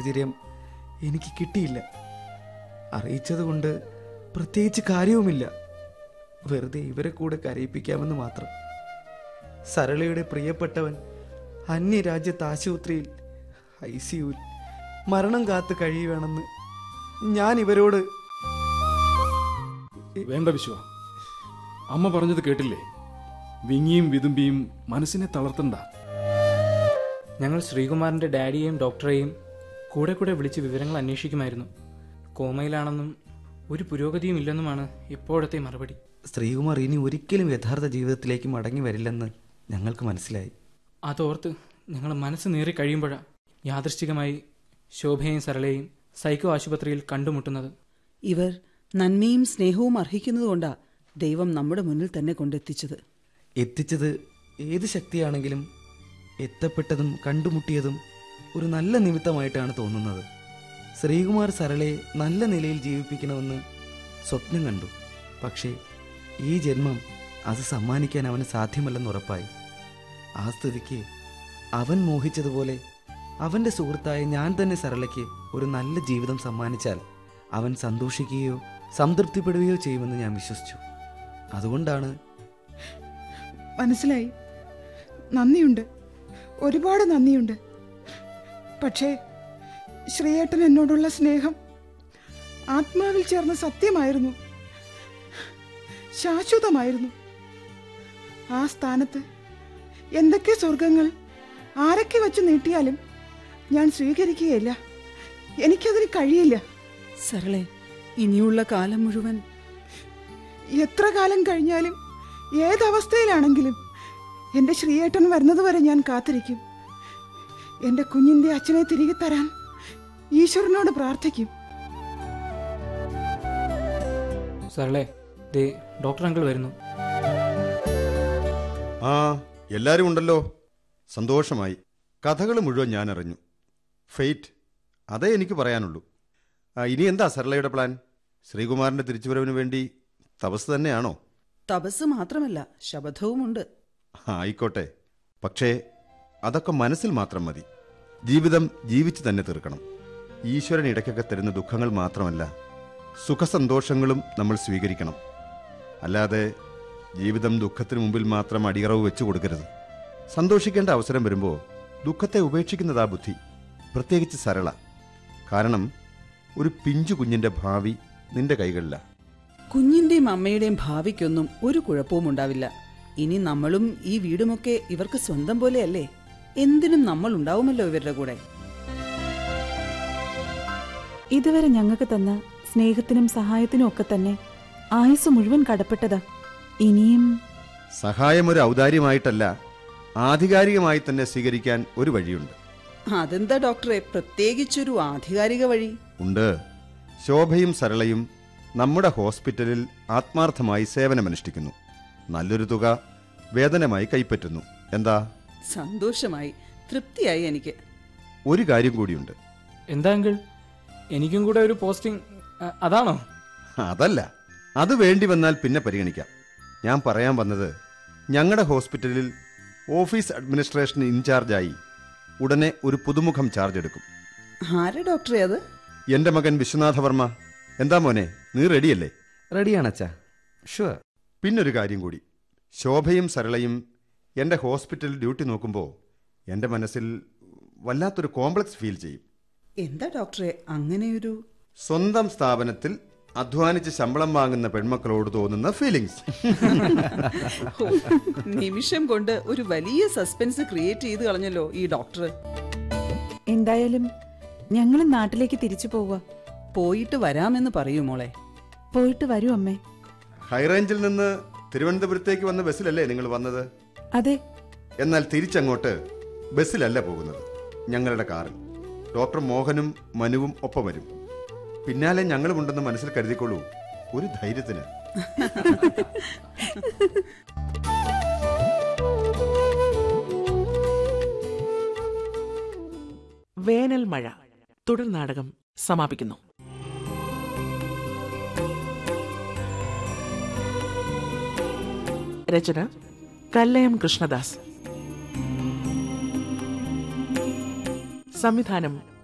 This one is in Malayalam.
സാഹചര്യം എനിക്ക് കിട്ടിയില്ല അറിയിച്ചതുകൊണ്ട് പ്രത്യേകിച്ച് കാര്യവുമില്ല വെറുതെ ഇവരെ കൂടെ കരയിപ്പിക്കാമെന്ന് മാത്രം സരളയുടെ പ്രിയപ്പെട്ടവൻ അന്യരാജ്യത്ത് ആശുപത്രിയിൽ ഐ സിയുവിൽ മരണം കാത്ത് കഴിയുകയാണെന്ന് ഞാൻ ഇവരോട് വേണ്ട വിശ്വ അമ്മ പറഞ്ഞത് കേട്ടില്ലേ വിങ്ങിയും വിതുമ്പിയും മനസ്സിനെ തളർത്തണ്ട ഞങ്ങൾ ശ്രീകുമാറിന്റെ ഡാഡിയെയും ഡോക്ടറെയും കൂടെ കൂടെ വിളിച്ച് വിവരങ്ങൾ അന്വേഷിക്കുമായിരുന്നു കോമയിലാണെന്നും ഒരു പുരോഗതിയും ഇല്ലെന്നുമാണ് ഇപ്പോഴത്തെ മറുപടി ശ്രീകുമാർ ഇനി ഒരിക്കലും യഥാർത്ഥ ജീവിതത്തിലേക്ക് മടങ്ങി വരില്ലെന്ന് ഞങ്ങൾക്ക് മനസ്സിലായി അതോർത്ത് ഞങ്ങൾ മനസ്സ് നേറി കഴിയുമ്പോഴാണ് യാദൃശ്ചികമായി ശോഭയും സരളയും സൈക്കോ ആശുപത്രിയിൽ കണ്ടുമുട്ടുന്നത് ഇവർ നന്മയും സ്നേഹവും അർഹിക്കുന്നതുകൊണ്ടാ ദൈവം നമ്മുടെ മുന്നിൽ തന്നെ കൊണ്ടെത്തിച്ചത് എത്തിച്ചത് ഏത് ശക്തിയാണെങ്കിലും എത്തപ്പെട്ടതും കണ്ടുമുട്ടിയതും ഒരു നല്ല നിമിത്തമായിട്ടാണ് തോന്നുന്നത് ശ്രീകുമാർ സരളയെ നല്ല നിലയിൽ ജീവിപ്പിക്കണമെന്ന് സ്വപ്നം കണ്ടു പക്ഷേ ഈ ജന്മം അത് സമ്മാനിക്കാൻ അവന് സാധ്യമല്ലെന്ന് ഉറപ്പായി ആ സ്ഥിതിക്ക് അവൻ മോഹിച്ചതുപോലെ അവൻ്റെ സുഹൃത്തായ ഞാൻ തന്നെ സരളയ്ക്ക് ഒരു നല്ല ജീവിതം സമ്മാനിച്ചാൽ അവൻ സന്തോഷിക്കുകയോ സംതൃപ്തിപ്പെടുകയോ ചെയ്യുമെന്ന് ഞാൻ വിശ്വസിച്ചു അതുകൊണ്ടാണ് മനസ്സിലായി നന്ദിയുണ്ട് ഒരുപാട് നന്ദിയുണ്ട് പക്ഷേ ശ്രീയേട്ടൻ എന്നോടുള്ള സ്നേഹം ആത്മാവിൽ ചേർന്ന സത്യമായിരുന്നു ശാശ്വതമായിരുന്നു ആ സ്ഥാനത്ത് എന്തൊക്കെ സ്വർഗങ്ങൾ ആരൊക്കെ വച്ച് നീട്ടിയാലും ഞാൻ സ്വീകരിക്കുകയില്ല എനിക്കതിന് കഴിയില്ല സരളെ ഇനിയുള്ള കാലം മുഴുവൻ എത്ര കാലം കഴിഞ്ഞാലും ഏതവസ്ഥയിലാണെങ്കിലും എൻ്റെ ശ്രീയേട്ടൻ വരുന്നതുവരെ ഞാൻ കാത്തിരിക്കും എൻ്റെ കുഞ്ഞിൻ്റെ അച്ഛനെ തിരികെ തരാൻ ഈശ്വരനോട് പ്രാർത്ഥിക്കും സരളെ ദേ ഡോക്ടർ അങ്കിൾ വരുന്നു ആ എല്ലാരും ഉണ്ടല്ലോ സന്തോഷമായി കഥകൾ മുഴുവൻ ഞാൻ അറിഞ്ഞു ഫെയ്റ്റ് അതേ എനിക്ക് പറയാനുള്ളൂ ആ, ഇനി എന്താ സരളയുടെ പ്ലാൻ ശ്രീകുമാറിന്റെ തിരിച്ചുവരവിന് വേണ്ടി തപസ് തന്നെയാണോ തപസ് മാത്രമല്ല ശബദവുമുണ്ട് ആയിക്കോട്ടെ പക്ഷേ അതൊക്കെ മനസ്സിൽ മാത്രം മതി ജീവിതം ജീവിച്ചു തന്നെ തീർക്കണം ഈശ്വരൻ ഇടയ്ക്കൊക്കെ തരുന്ന ദുഃഖങ്ങൾ മാത്രമല്ല സുഖസന്തോഷങ്ങളും നമ്മൾ സ്വീകരിക്കണം അല്ലാതെ ജീവിതം ദുഃഖത്തിന് മുമ്പിൽ മാത്രം അടിയറവ് വെച്ചു കൊടുക്കരുത് സന്തോഷിക്കേണ്ട അവസരം വരുമ്പോൾ ദുഃഖത്തെ ഉപേക്ഷിക്കുന്നതാ ബുദ്ധി പ്രത്യേകിച്ച് സരള കാരണം ഒരു പിഞ്ചു കുഞ്ഞിന്റെ ഭാവി നിന്റെ കൈകളിലാണ് കുഞ്ഞിന്റെയും അമ്മയുടെയും ഭാവിക്കൊന്നും ഒരു കുഴപ്പവും ഉണ്ടാവില്ല ഇനി നമ്മളും ഈ വീടുമൊക്കെ ഇവർക്ക് സ്വന്തം പോലെയല്ലേ എന്തിനും നമ്മൾ ഉണ്ടാവുമല്ലോ ഇവരുടെ കൂടെ ഇതുവരെ ഞങ്ങൾക്ക് തന്ന സ്നേഹത്തിനും സഹായത്തിനും ഒക്കെ തന്നെ ആയുസ് മുഴുവൻ കടപ്പെട്ടതാ ഇനിയും സഹായം ഒരു ഔദാര്യമായിട്ടല്ല ആധികാരികമായി തന്നെ സ്വീകരിക്കാൻ ഒരു വഴിയുണ്ട് അതെന്താ ഡോക്ടറെ പ്രത്യേകിച്ചൊരു ആധികാരിക വഴി ഉണ്ട് ശോഭയും സരളയും നമ്മുടെ ഹോസ്പിറ്റലിൽ ആത്മാർത്ഥമായി സേവനമനുഷ്ഠിക്കുന്നു നല്ലൊരു തുക വേതനമായി കൈപ്പറ്റുന്നു എന്താ സന്തോഷമായി തൃപ്തിയായി എനിക്ക് ഒരു കാര്യം കൂടിയുണ്ട് എന്താ അങ്കിൾ എനിക്കും കൂടെ ഒരു പോസ്റ്റിംഗ് അ- അതാണോ അതല്ല അത് വേണ്ടി വന്നാൽ പിന്നെ പരിഗണിക്കാം ഞാൻ പറയാൻ വന്നത് ഞങ്ങളുടെ ഹോസ്പിറ്റലിൽ ഓഫീസ് അഡ്മിനിസ്ട്രേഷൻ ഇൻചാർജായി ഉടനെ ഒരു പുതുമുഖം ചാർജ് എടുക്കും ആരാ ഡോക്ടറെ അത് എന്റെ മകൻ വിശ്വനാഥ വർമ്മ എന്താ മോനെ നീ റെഡിയല്ലേ റെഡിയാണ് അച്ഛാ ഷുവർ പിന്നൊരു കാര്യം കൂടി ശോഭയും സരളയും എൻ്റെ ഹോസ്പിറ്റൽ ഡ്യൂട്ടി നോക്കുമ്പോൾ എൻ്റെ മനസ്സിൽ വല്ലാത്തൊരു കോംപ്ലക്സ് ഫീൽ ചെയ്യും എന്താ ഡോക്ടറെ അങ്ങനെയൊരു സ്വന്തം സ്ഥാപനത്തിൽ അധ്വാനിച്ച് ശമ്പളം വാങ്ങുന്ന പെൺമക്കളോട് തോന്നുന്ന ഫീലിങ്സ് ഹോ, നിമിഷം കൊണ്ട് ഒരു വലിയ സസ്പെൻസ് ക്രിയേറ്റ് ചെയ്ത് കളഞ്ഞല്ലോ ഈ ഡോക്ടർ എന്തായാലും ഞങ്ങൾ നാട്ടിലേക്ക് തിരിച്ചു പോവുക പോയിട്ട് വരാമെന്ന് പറയൂ മോളെ പോയിട്ട് വരൂ അമ്മേ ഹൈറേഞ്ചിൽ നിന്ന് തിരുവനന്തപുരത്തേക്ക് വന്ന ബസ്സിലല്ലേ നിങ്ങൾ വന്നത് അതെ എന്നാൽ തിരിച്ചങ്ങോട്ട് ബസ്സിലല്ല പോകുന്നത് ഞങ്ങളുടെ കാറിൽ ഡോക്ടർ മോഹനും മനുവും ഒപ്പം വരും പിന്നാലെ ഞങ്ങളുമുണ്ടെന്ന് മനസ്സിൽ കരുതിക്കൊള്ളൂ ഒരു ധൈര്യത്തിന് വേനൽ മഴ തുടർ നാടകം സമാപിക്കുന്നു രചന കല്ലയം കൃഷ്ണദാസ് സംവിധാനം